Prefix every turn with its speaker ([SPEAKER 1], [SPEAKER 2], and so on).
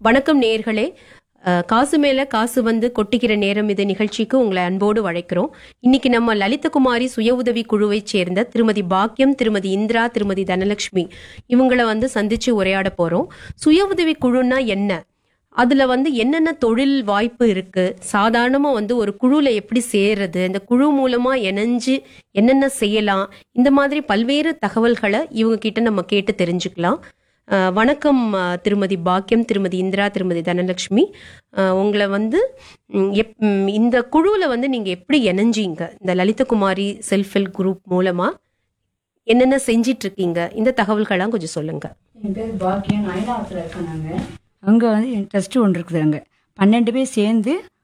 [SPEAKER 1] வணக்கம் நேயர்களே அஹ், காசு மேல காசு வந்து கொட்டிக்கிற நேரம் இது நிகழ்ச்சிக்கு உங்களை அன்போடு வழைக்கிறோம் இன்னைக்கு நம்ம லலிதகுமாரி சுய உதவி குழுவைச் சேர்ந்த திருமதி பாக்கியம் திருமதி இந்திரா திருமதி தனலட்சுமி இவங்கள வந்து சந்திச்சு உரையாட போறோம் சுய உதவி குழுன்னா என்ன அதுல வந்து என்னென்ன தொழில் வாய்ப்பு இருக்கு சாதாரணமா வந்து ஒரு குழுல எப்படி சேர்றது இந்த குழு மூலமா இணைஞ்சு என்னென்ன செய்யலாம் இந்த மாதிரி பல்வேறு தகவல்களை இவங்க கிட்ட நம்ம கேட்டு தெரிஞ்சுக்கலாம் அஹ், வணக்கம் அஹ், திருமதி பாக்கியம் திருமதி இந்திரா திருமதி தனலட்சுமி அஹ், உங்களை வந்து ம், எப்- ம், இந்த குழுவில் வந்து நீங்க எப்படி இணைஞ்சீங்க இந்த லலிதகுமாரி செல்ஃப் ஹெல்ப் குரூப் மூலமா என்னென்ன செஞ்சிட்டு இருக்கீங்க இந்த தகவல்கள்லாம் கொஞ்சம் சொல்லுங்க
[SPEAKER 2] என் பேர் பாக்கியம் அயனாவத்தில் இருக்கோம் நாங்கள் அங்கே வந்து ட்ரஸ்ட்டு ஒன்று இருக்குது அங்கே பன்னெண்டு பேர் சேர்ந்து